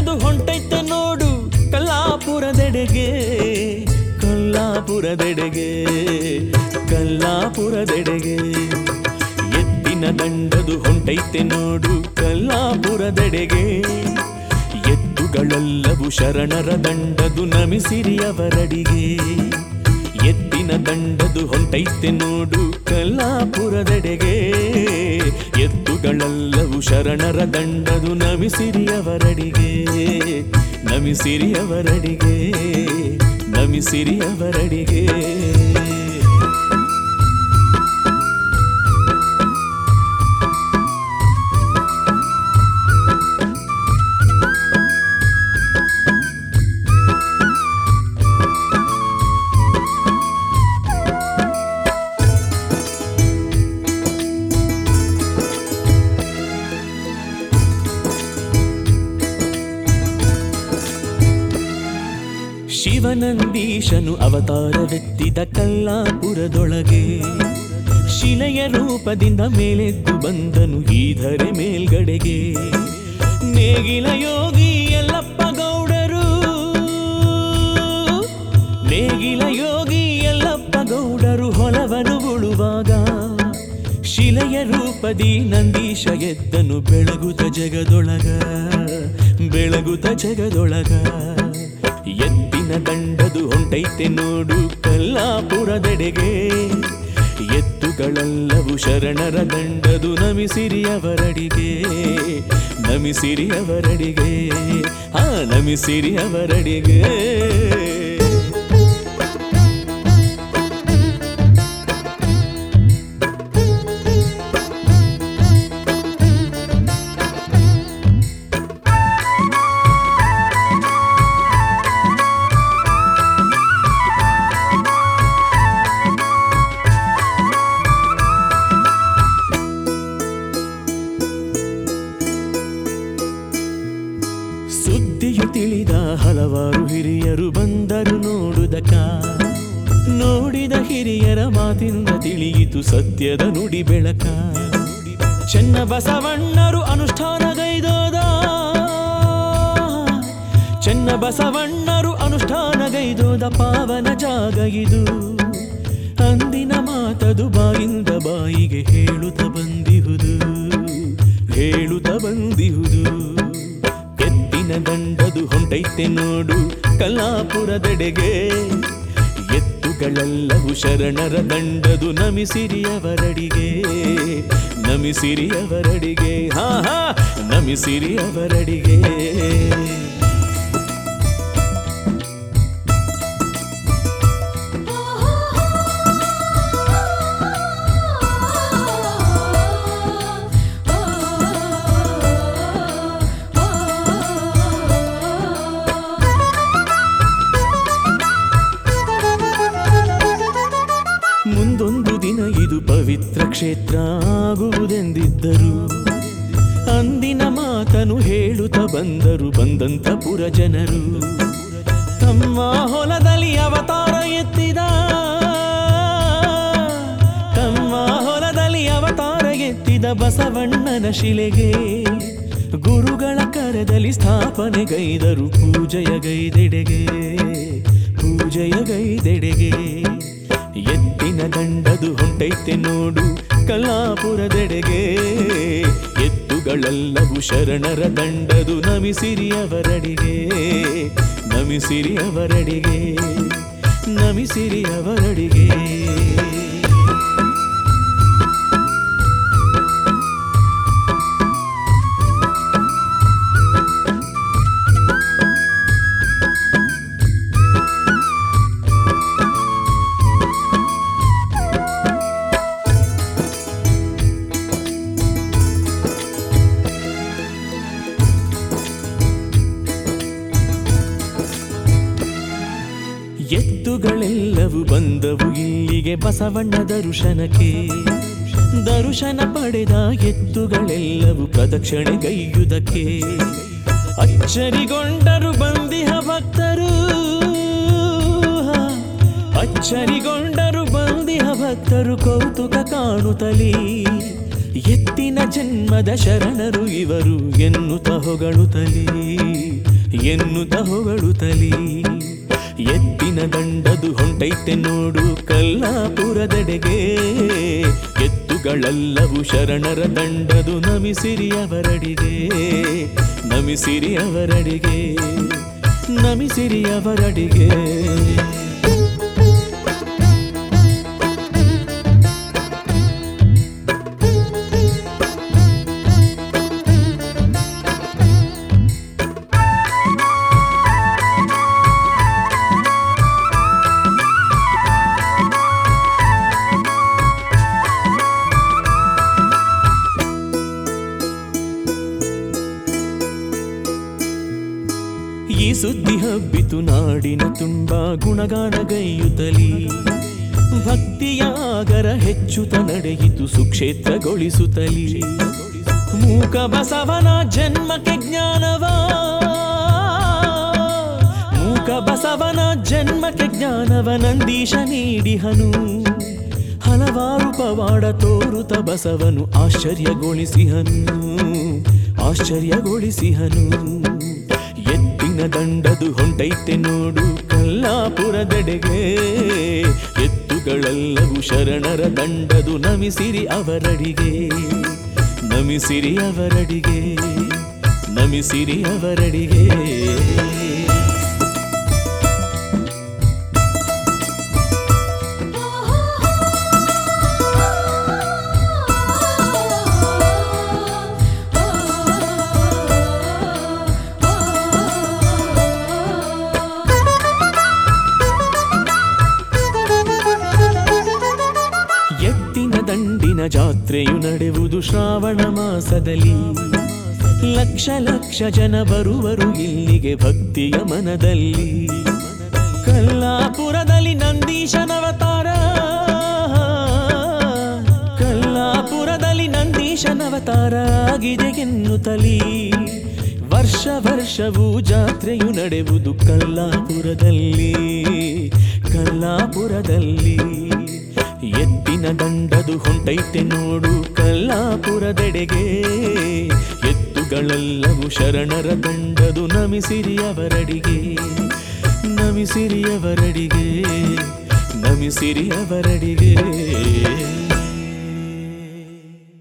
ದಂಡದು ಹೊಂಟೈತೆ ನೋಡು ಕಲ್ಲಾಪುರದೆಡೆಗೆ ಕಲ್ಲಾಪುರದೆಡೆಗೆ ಕಲ್ಲಾಪುರದೆಡೆಗೆ ಎತ್ತಿನ ದಂಡದು ಹೊಂಟೈತೆ ನೋಡು ಕಲ್ಲಾಪುರದೆಡೆಗೆ ಎತ್ತುಗಳೆಲ್ಲವೂ ಶರಣರ ದಂಡದು ನಮಿಸಿರಿ ಅವರಡಿಗೆ ಎತ್ತಿನ ದಂಡದು ಹೊಂಟೈತೆ ನೋಡು ಕಲ್ಲಾಪುರದೆಡೆಗೆ ಎತ್ತುಗಳೆಲ್ಲವೂ ಶರಣರ ದಂಡದು ನಮಿಸಿರಿ ಅವರಡಿಗೆ ನಮಿಸಿರಿ ಅವರಡಿಗೆ ನಮಿಸಿರಿ ಅವರಡಿಗೆ ಶಿವನಂದೀಶನು ಅವತಾರವೆತ್ತಿದ ಕಲ್ಲಾಪುರದೊಳಗೆ ಶಿಲೆಯ ರೂಪದಿಂದ ಮೇಲೆದ್ದು ಬಂದನು ಈಧರೆ ಮೇಲ್ಗಡೆಗೆ ನೇಗಿಲ ಯೋಗಿ ಯಲ್ಲಪ್ಪ ಗೌಡರು ನೇಗಿಲ ಯೋಗಿ ಯಲ್ಲಪ್ಪ ಗೌಡರು ಹೊಲವನ್ನು ಉಳುವಾಗ ಶಿಲೆಯ ರೂಪದಿ ನಂದೀಶ ಎದ್ದನು ಬೆಳಗುತ್ತ ಜಗದೊಳಗ ಬೆಳಗುತ್ತ ಜಗದೊಳಗ ಎತ್ತಿನ ದಂಡದು ಹೊಂಟೈತೆ ನೋಡು ಕಲ್ಲಾಪುರದೆಡೆಗೆ ಎತ್ತುಗಳೆಲ್ಲವೂ ಶರಣರ ದಂಡದು ನಮಿಸಿರಿ ಅವರಡಿಗೆ ನಮಿಸಿರಿ ಅವರಡಿಗೆ ಆ ನಮಿಸಿರಿ ಅವರಡಿಗೆ ಸುದ್ದಿಯು ತಿಳಿದ ಹಲವಾರು ಹಿರಿಯರು ಬಂದರು ನೋಡುದಕ ನೋಡಿದ ಹಿರಿಯರ ಮಾತಿಂದ ತಿಳಿಯಿತು ಸತ್ಯದ ನುಡಿ ಬೆಳಕ ಚೆನ್ನ ಬಸವಣ್ಣರು ಅನುಷ್ಠಾನಗೈದೋದ ಚೆನ್ನ ಬಸವಣ್ಣರು ಅನುಷ್ಠಾನಗೈದೋದ ಪಾವನ ಜಾಗ ಇದು ಅಂದಿನ ಮಾತದು ಬಾಯಿಂದ ಬಾಯಿಗೆ ಹೇಳುತ್ತ ಬಂದಿಹುದು ಹೇಳುತ್ತ ಬಂದಿಹುದು ಎತ್ತಿನ ದಂಡದು ಹೊಂಟೈತೆ ನೋಡು ಕಲ್ಲಾಪುರದೆಡೆಗೆ ಎತ್ತುಗಳೆಲ್ಲವೂ ಶರಣರ ದಂಡದು ನಮಿಸಿರಿ ಅವರಡಿಗೆ ನಮಿಸಿರಿ ಅವರಡಿಗೆ ಹಾ ಹಾ ನಮಿಸಿರಿ ಅವರಡಿಗೆ ಮುಂದೊಂದು ದಿನ ಇದು ಪವಿತ್ರ ಕ್ಷೇತ್ರ ಆಗುವುದೆಂದಿದ್ದರು ಅಂದಿನ ಮಾತನು ಹೇಳುತ್ತ ಬಂದರು ಬಂದಂತ ಪುರ ಜನರು ತಮ್ಮ ಹೊಲದಲ್ಲಿ ಅವತಾರ ಎತ್ತಿದ ತಮ್ಮ ಹೊಲದಲ್ಲಿ ಅವತಾರ ಎತ್ತಿದ ಬಸವಣ್ಣನ ಶಿಲೆಗೆ ಗುರುಗಳ ಕರದಲ್ಲಿ ಸ್ಥಾಪನೆಗೈದರು ಪೂಜೆಯ ಗೈದೆಡೆಗೆ ಪೂಜೆಯ ಗೈದೆಡೆಗೆ ಎತ್ತಿನ ದಂಡದು ಹೊಂಟೈತೆ ನೋಡು ಕಲ್ಲಾಪುರದೆಡೆಗೆ ಎತ್ತುಗಳೆಲ್ಲವೂ ಶರಣರ ದಂಡದು ನಮಿಸಿರಿ ಅವರಡಿಗೆ ನಮಿಸಿರಿ ಅವರಡಿಗೆ ನಮಿಸಿರಿ ಅವರಡಿಗೆ ಎತ್ತುಗಳೆಲ್ಲವೂ ಬಂದವು ಇಲ್ಲಿಗೆ ಬಸವಣ್ಣ ದರುಶನಕ್ಕೆ ದರುಶನ ಪಡೆದ ಎತ್ತುಗಳೆಲ್ಲವೂ ಪ್ರದಕ್ಷಿಣೆಗೈಯುವುದಕ್ಕೆ ಅಚ್ಚರಿಗೊಂಡರು ಬಂದಿಹ ಭಕ್ತರು ಅಚ್ಚರಿಗೊಂಡರು ಬಂದಿಹ ಭಕ್ತರು ಕೌತುಕ ಕಾಣುತ್ತಲೇ ಎತ್ತಿನ ಜನ್ಮದ ಶರಣರು ಇವರು ಎನ್ನುತ್ತ ಹೊಗಳುತ್ತಲೇ ಎನ್ನುತ್ತ ಹೊಗಳುತ್ತಲಿ ಎತ್ತಿನ ದಂಡದು ಹೊಂಟೈತೆ ನೋಡು ಕಲ್ಲಾಪುರದೆಡೆಗೆ ಎತ್ತುಗಳೆಲ್ಲವೂ ಶರಣರ ದಂಡದು ನಮಿಸಿರಿ ಅವರಡಿಗೆ ನಮಿಸಿರಿ ಅವರಡಿಗೆ ನಮಿಸಿರಿ ಅವರಡಿಗೆ ಈ ಸುದ್ದಿ ಹಬ್ಬಿತು ನಾಡಿನ ತುಂಬ ಗುಣಗಾನಗೈಯುತ್ತಲಿ ಭಕ್ತಿಯಾಗರ ಹೆಚ್ಚುತ್ತ ನಡೆಯಿತು ಸುಕ್ಷೇತ್ರಗೊಳಿಸುತ್ತಲಿ ಮೂಕ ಬಸವನ ಜನ್ಮಕ್ಕೆ ಜ್ಞಾನವ ಮೂಕ ಬಸವನ ಜನ್ಮಕ್ಕೆ ಜ್ಞಾನವ ನಂದೀಶ ನೀಡಿಹನು ಹಲವಾರು ಪವಾಡ ತೋರುತ ಬಸವನು ಆಶ್ಚರ್ಯಗೊಳಿಸಿಹನು ಆಶ್ಚರ್ಯಗೊಳಿಸಿಹನು ಎತ್ತಿನ ದಂಡದು ಹೊಂಟೈತೆ ನೋಡು ಕಲ್ಲಾಪುರದೆಡೆಗೆ ಎತ್ತುಗಳೆಲ್ಲವೂ ಶರಣರ ದಂಡದು ನಮಿಸಿರಿ ಅವರಡಿಗೆ ನಮಿಸಿರಿ ಅವರಡಿಗೆ ನಮಿಸಿರಿ ಅವರಡಿಗೆ ಎತ್ತಿನ ದಂಡಿನ ಜಾತ್ರೆಯು ನಡೆಯುವುದು ಶ್ರಾವಣ ಮಾಸದಲ್ಲಿ ಲಕ್ಷ ಲಕ್ಷ ಜನ ಬರುವರು ಇಲ್ಲಿಗೆ ಭಕ್ತಿಯ ಮನದಲ್ಲಿ ಕಲ್ಲಾಪುರದಲ್ಲಿ ನಂದೀಶನವತಾರ ಕಲ್ಲಾಪುರದಲ್ಲಿ ನಂದೀಶನವತಾರ ಆಗಿದೆ ಎನ್ನುತ್ತಲಿ ವರ್ಷ ವರ್ಷವೂ ಜಾತ್ರೆಯು ನಡೆಯುವುದು ಕಲ್ಲಾಪುರದಲ್ಲಿ ಕಲ್ಲಾಪುರದಲ್ಲಿ ಎತ್ತಿನ ದಂಡದು ಹೊಂಟೈತೆ ನೋಡು ಕಲ್ಲಾಪುರದೆಡೆಗೆ ಎತ್ತುಗಳೆಲ್ಲವೂ ಶರಣರ ದಂಡದು ನಮಿಸಿರಿ ಅವರಡಿಗೆ ನಮಿಸಿರಿ ಅವರಡಿಗೆ ನಮಿಸಿರಿ ಅವರಡಿಗೆ